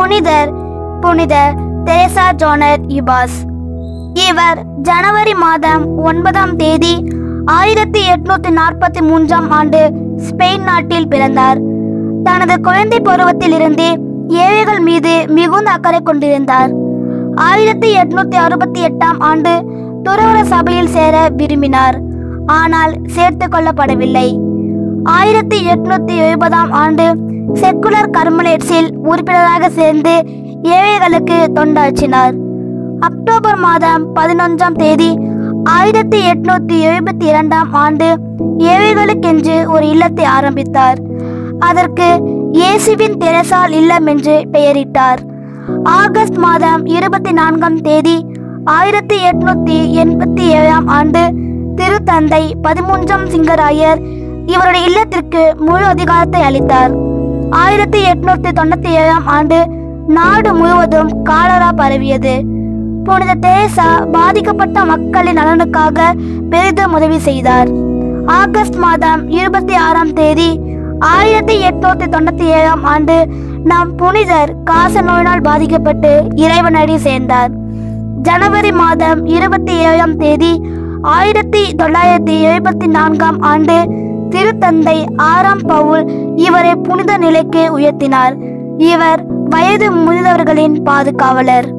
புனிதர் புனித Teresa ஜோனர் e pass இவர் ஜனவரி மாதம் ஒன்பதாம் தேதி ஆயிரத்தி எட்நூத்தி நாற்பத்தி மூன்றாம் ஆண்டு ஸ்பெயின் நாட்டில் பிறந்தார் தனது குழந்தை பருவத்திலிருந்தே ஏழைகள் மீது மிகுந்த அக்கறை கொண்டிருந்தார் ஆயிரத்தி எட்நூத்தி அறுபத்தி எட்டாம் ஆண்டு துறவர சபையில் சேர விரும்பினார் ஆனால் சேர்த்து கொள்ளப்படவில்லை ஆயிரத்தி எட்நூத்தி எழுபதாம் ஆண்டு செக்குலர் கர்மலேட்ஸில் உறுப்பினராக சேர்ந்து ஏழைகளுக்கு தொண்டாற்றினார் அக்டோபர் மாதம் பதினொன்றாம் தேதி ஆயிரத்தி எட்நூத்தி எழுபத்தி இரண்டாம் ஆண்டு ஏழைகளுக்கென்று ஒரு இல்லத்தை ஆரம்பித்தார் அதற்கு இயேசுவின் தெரசால் இல்லம் என்று பெயரிட்டார் ஆகஸ்ட் மாதம் இருபத்தி நான்காம் தேதி ஆயிரத்தி எட்நூத்தி எண்பத்தி ஏழாம் ஆண்டு திருத்தந்தை பதிமூன்றாம் சிங்கராயர் இவருடைய இல்லத்திற்கு முழு அதிகாரத்தை அளித்தார் ஆயிரத்தி எட்நூத்தி தொண்ணூத்தி ஏழாம் ஆண்டு நாடு முழுவதும் காலரா பரவியது புனித தேசா பாதிக்கப்பட்ட மக்களின் நலனுக்காக பெரிதும் உதவி செய்தார் ஆகஸ்ட் மாதம் இருபத்தி ஆறாம் தேதி ஆயிரத்தி எட்நூத்தி தொண்ணூத்தி ஏழாம் ஆண்டு நம் புனிதர் காச நோயினால் பாதிக்கப்பட்டு இறைவனடி சேர்ந்தார் ஜனவரி மாதம் இருபத்தி ஏழாம் தேதி ஆயிரத்தி தொள்ளாயிரத்தி எழுபத்தி நான்காம் ஆண்டு திருத்தந்தை ஆறாம் பவுல் இவரை புனித நிலைக்கு உயர்த்தினார் இவர் வயது முதிர்ந்தவர்களின் பாதுகாவலர்